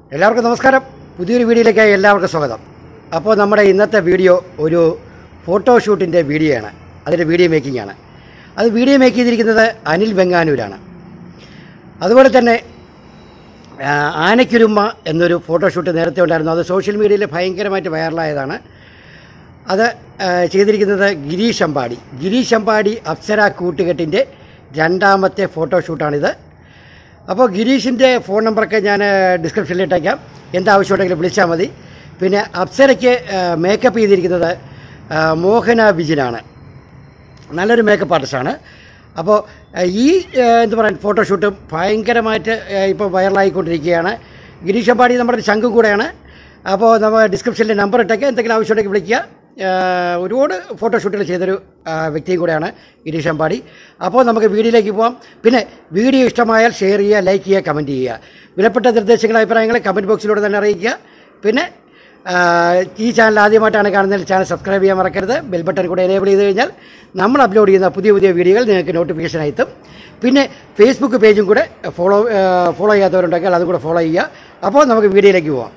എല്ലാവർക്കും നമസ്കാരം പുതിയൊരു വീഡിയോയിലേക്ക് എല്ലാവർക്കും സ്വാഗതം അപ്പോൾ നമ്മുടെ ഇന്നത്തെ വീഡിയോ ഒരു ഫോട്ടോഷൂട്ടിൻ്റെ വീഡിയോ ആണ് അതിൻ്റെ വീഡിയോ മേക്കിംഗ് ആണ് അത് വീഡിയോ മേക്ക് ചെയ്തിരിക്കുന്നത് അനിൽ വെങ്ങാനൂരാണ് അതുപോലെ തന്നെ ആ, ആനയ്ക്കുരുമ്മ എന്നൊരു ഫോട്ടോഷൂട്ട് നേരത്തെ ഉണ്ടായിരുന്നു അത് സോഷ്യൽ മീഡിയയിൽ ഭയങ്കരമായിട്ട് വൈറലായതാണ് അത് ആ, ചെയ്തിരിക്കുന്നത് ഗിരീഷ് അമ്പാടി ഗിരീഷ് അമ്പാടി അപ്സര കൂട്ടുകെട്ടിൻ്റെ രണ്ടാമത്തെ ഫോട്ടോഷൂട്ടാണിത് അപ്പോൾ ഗിരീഷിൻ്റെ ഫോൺ നമ്പറൊക്കെ ഞാൻ ഡിസ്ക്രിപ്ഷനിൽ ഇട്ടേക്കാം എന്താവശ്യമുണ്ടെങ്കിലും വിളിച്ചാൽ മതി പിന്നെ അപ്സരയ്ക്ക് മേക്കപ്പ് ചെയ്തിരിക്കുന്നത് ആ, മോഹന വിജിനാണ് നല്ലൊരു മേക്കപ്പ് ആർട്ടിസ്റ്റാണ് അപ്പോൾ ആ, ഈ ആ, എന്താ പറയുക ഫോട്ടോഷൂട്ടും ഭയങ്കരമായിട്ട് ഇപ്പോൾ വൈറലായിക്കൊണ്ടിരിക്കുകയാണ് ഗിരീഷ് അമ്പാടി നമ്മുടെ ഒരു ശംഖും കൂടെയാണ് അപ്പോൾ നമ്മൾ ഡിസ്ക്രിപ്ഷനിൽ നമ്പർ ഇട്ടേക്ക് എന്തെങ്കിലും ആവശ്യമുണ്ടെങ്കിൽ വിളിക്കുക ആ, ഒരുപാട് ഫോട്ടോഷൂട്ടുകൾ ചെയ്തൊരു ആ, വ്യക്തിയും കൂടെയാണ് ഗിരീഷ് അമ്പാടി അപ്പോൾ നമുക്ക് വീഡിയോയിലേക്ക് പോകാം പിന്നെ വീഡിയോ ഇഷ്ടമായാൽ ഷെയർ ചെയ്യുക ലൈക്ക് ചെയ്യുക കമൻറ്റ് ചെയ്യുക വിലപ്പെട്ട നിർദ്ദേശങ്ങൾ അഭിപ്രായങ്ങൾ കമൻറ്റ് ബോക്സിലൂടെ തന്നെ അറിയിക്കുക പിന്നെ ആ, ഈ ചാനൽ ആദ്യമായിട്ടാണ് കാണുന്നതിൽ ചാനൽ സബ്സ്ക്രൈബ് ചെയ്യാൻ മറക്കരുത് ബെൽ ബട്ടൺ കൂടെ എനേബിൾ ചെയ്ത് കഴിഞ്ഞാൽ നമ്മൾ അപ്ലോഡ് ചെയ്യുന്ന പുതിയ പുതിയ വീഡിയോകൾ നിങ്ങൾക്ക് നോട്ടിഫിക്കേഷൻ എത്തും പിന്നെ ഫേസ്ബുക്ക് പേജും കൂടെ ഫോളോ ആ, ഫോളോ ചെയ്യാത്തവരുണ്ടെങ്കിൽ അതും കൂടെ ഫോളോ ചെയ്യുക അപ്പോൾ നമുക്ക് വീഡിയോയിലേക്ക് പോവാം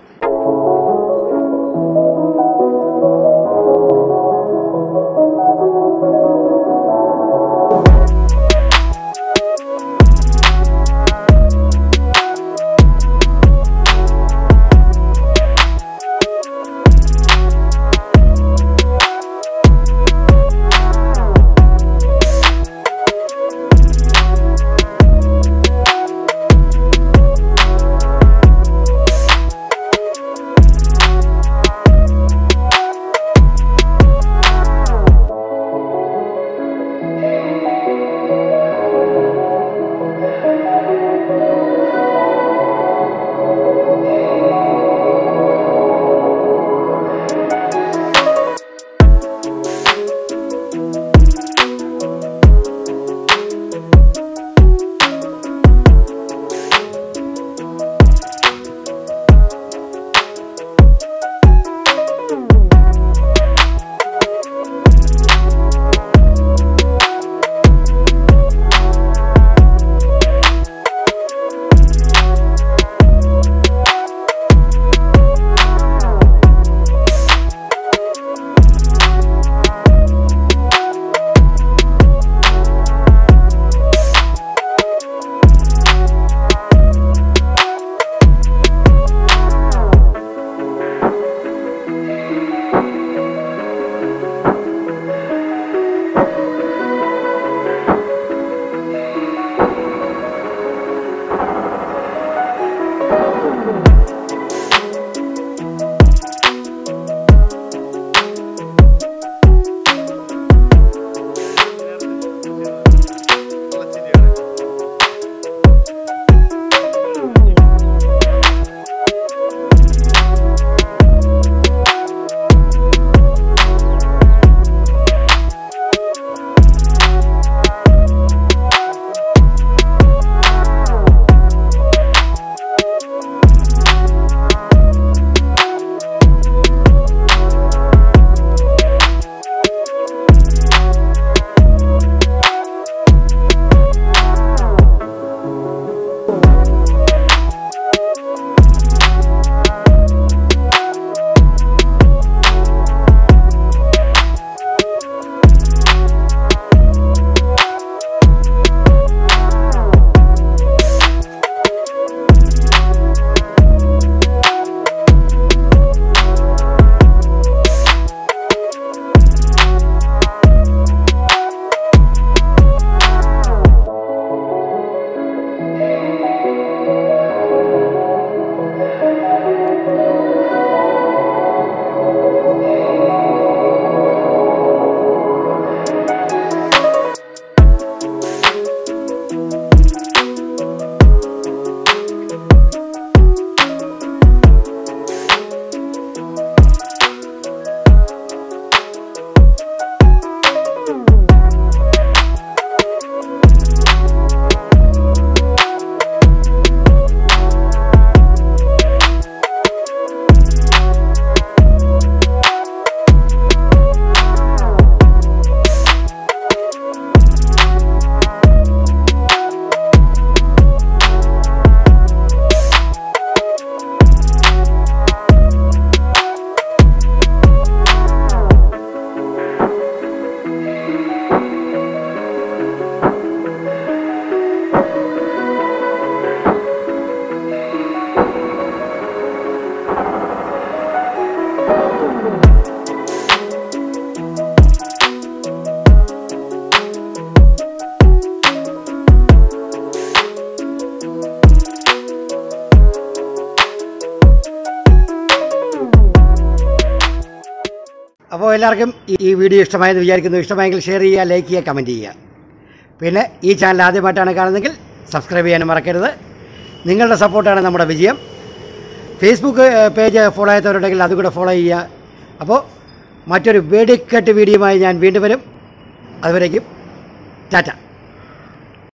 അപ്പോൾ എല്ലാവർക്കും ഈ- ഈ വീഡിയോ ഇഷ്ടമായെന്ന് വിചാരിക്കുന്നു ഇഷ്ടമായെങ്കിൽ ഷെയർ ചെയ്യുക ലൈക്ക് ചെയ്യുക കമൻറ്റ് ചെയ്യുക പിന്നെ ഈ ചാനൽ ആദ്യമായിട്ടാണ് കാണുന്നതെങ്കിൽ സബ്സ്ക്രൈബ് ചെയ്യാനും മറക്കരുത് നിങ്ങളുടെ സപ്പോർട്ടാണ് നമ്മുടെ വിജയം ഫേസ്ബുക്ക് ഏഹ്, പേജ് ഫോളോ ചെയ്യാത്തവരുണ്ടെങ്കിൽ അതുകൂടെ ഫോളോ ചെയ്യുക അപ്പോൾ മറ്റൊരു വെടിക്കെട്ട് വീഡിയോയുമായി ഞാൻ വീണ്ടും വരും അതുവരേക്കും ടാറ്റ